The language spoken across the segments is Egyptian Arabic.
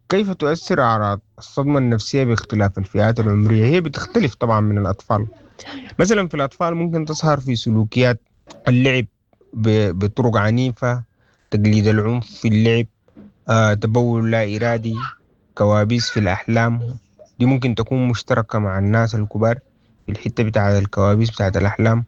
كيف تؤثر أعراض الصدمة النفسية باختلاف الفئات العمرية هي بتختلف طبعا من الأطفال مثلا في الأطفال ممكن تظهر في سلوكيات اللعب بطرق عنيفة تقليد العنف في اللعب آه، تبول لا إرادي كوابيس في الأحلام دي ممكن تكون مشتركة مع الناس الكبار في الحتة بتاعت الكوابيس بتاعت الأحلام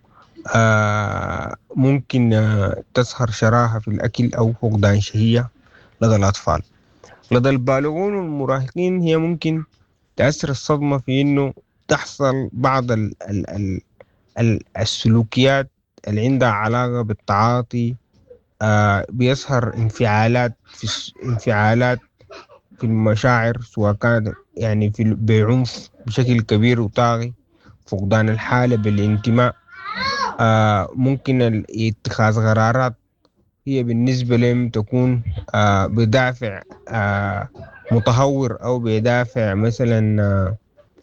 آه ممكن آه تظهر شراهة في الأكل أو فقدان شهية لدى الأطفال لدى البالغون والمراهقين هي ممكن تأثر الصدمة في إنه تحصل بعض ال ال ال ال السلوكيات اللي عندها علاقة بالتعاطي آه بيظهر انفعالات في انفعالات في المشاعر سواء كانت يعني في بعنف بشكل كبير وطاغي فقدان الحالة بالانتماء آه ممكن اتخاذ قرارات هي بالنسبة لهم تكون آه بدافع آه متهور أو بدافع مثلا آه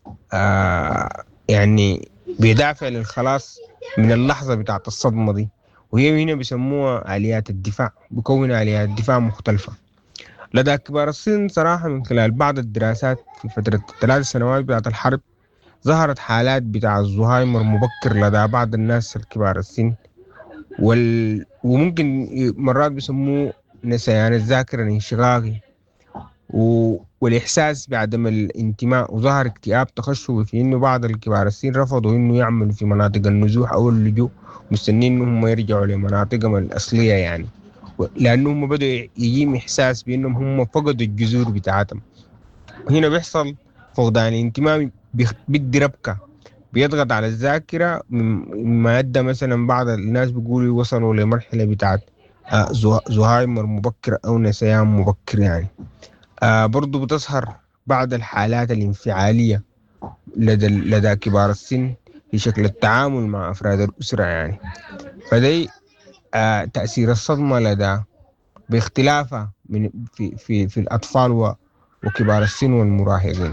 آه يعني بدافع للخلاص من اللحظة بتاعت الصدمة دي وهي هنا بيسموها آليات الدفاع بكون آليات دفاع مختلفة لدى كبار السن صراحة من خلال بعض الدراسات في فترة الثلاث سنوات بتاعت الحرب ظهرت حالات بتاع الزهايمر مبكر لدى بعض الناس الكبار السن وال... وممكن مرات بيسموه نسيان الذاكرة الانشغالي و... والإحساس بعدم الانتماء وظهر اكتئاب تخشبي في إنه بعض الكبار السن رفضوا إنه يعملوا في مناطق النزوح أو اللجوء مستنين إنهم يرجعوا لمناطقهم الأصلية يعني لأنهم بدأوا يجيهم إحساس بإنهم هم فقدوا الجذور بتاعتهم هنا بيحصل فقدان الانتماء بيدي ربكة بيضغط على الذاكرة مما أدى مثلا بعض الناس بيقولوا وصلوا لمرحلة بتاعت آه زهايمر مبكر أو نسيان مبكر يعني آه برضو بتظهر بعض الحالات الانفعالية لدى, لدى كبار السن في شكل التعامل مع أفراد الأسرة يعني فدي آه تأثير الصدمة لدى باختلافها من في في في الأطفال وكبار السن والمراهقين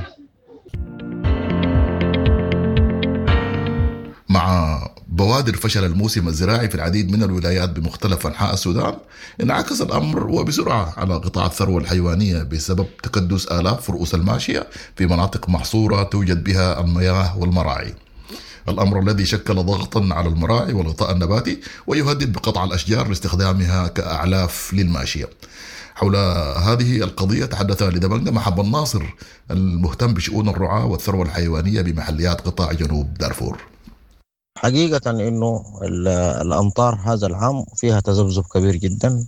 مع بوادر فشل الموسم الزراعي في العديد من الولايات بمختلف انحاء السودان انعكس الامر وبسرعه على قطاع الثروه الحيوانيه بسبب تكدس الاف رؤوس الماشيه في مناطق محصوره توجد بها المياه والمراعي. الامر الذي شكل ضغطا على المراعي والغطاء النباتي ويهدد بقطع الاشجار لاستخدامها كاعلاف للماشيه. حول هذه القضية تحدث لدبنجة محب الناصر المهتم بشؤون الرعاة والثروة الحيوانية بمحليات قطاع جنوب دارفور حقيقة إنه الأمطار هذا العام فيها تذبذب كبير جدا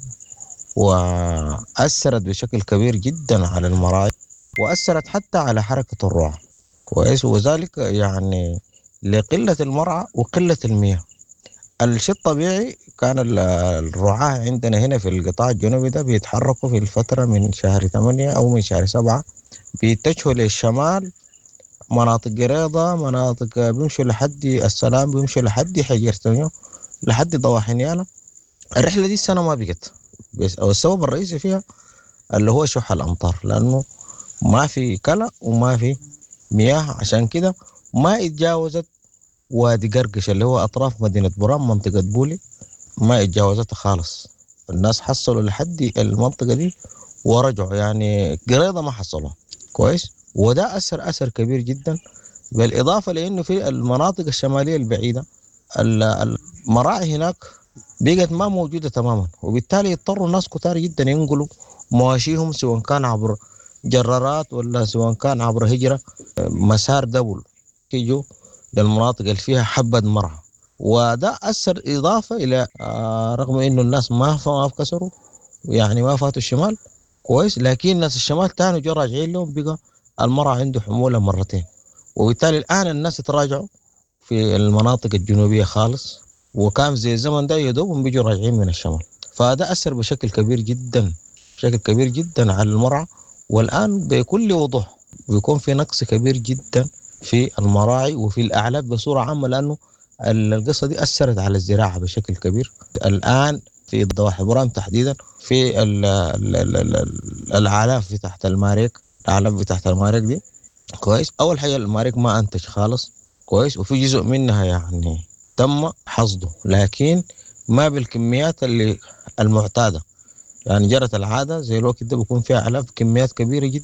وأثرت بشكل كبير جدا على المراعي وأثرت حتى على حركة الرعاة كويس وذلك يعني لقلة المرعى وقلة المياه الشيء الطبيعي كان الرعاة عندنا هنا في القطاع الجنوبي ده بيتحركوا في الفترة من شهر ثمانية أو من شهر سبعة بيتجهوا للشمال مناطق قريضة مناطق بيمشوا لحد السلام بيمشوا لحد حجر تنيو لحد ضواحي نيالا الرحلة دي السنة ما بقت بس أو السبب الرئيسي فيها اللي هو شح الأمطار لأنه ما في كلا وما في مياه عشان كده ما اتجاوزت وادي قرقش اللي هو أطراف مدينة برام منطقة بولي ما اتجاوزتها خالص الناس حصلوا لحد المنطقة دي ورجعوا يعني قريضة ما حصلوا كويس وده أثر أثر كبير جدا بالإضافة لأنه في المناطق الشمالية البعيدة المراعي هناك بقت ما موجودة تماما وبالتالي يضطروا الناس كتار جدا ينقلوا مواشيهم سواء كان عبر جرارات ولا سواء كان عبر هجرة مسار دول يجوا للمناطق اللي فيها حبة مرعى وده أثر إضافة إلى رغم إنه الناس ما ما كسروا يعني ما فاتوا الشمال كويس لكن ناس الشمال تاني جو راجعين لهم بقى المرأة عنده حمولة مرتين وبالتالي الآن الناس يتراجعوا في المناطق الجنوبية خالص وكان زي الزمن ده يدوبهم بيجوا راجعين من الشمال فده أثر بشكل كبير جدا بشكل كبير جدا على المرعى والآن بكل وضوح بيكون في نقص كبير جدا في المراعي وفي الأعلاف بصورة عامة لأنه القصة دي أثرت على الزراعة بشكل كبير الآن في ضواحي برام تحديدا في الأعلاف في تحت الماريك الأعلاف بتاعت الماريك دي كويس أول حاجة الماريك ما أنتج خالص كويس وفي جزء منها يعني تم حصده لكن ما بالكميات اللي المعتادة يعني جرت العادة زي الوقت ده بيكون فيها أعلاف كميات كبيرة جدا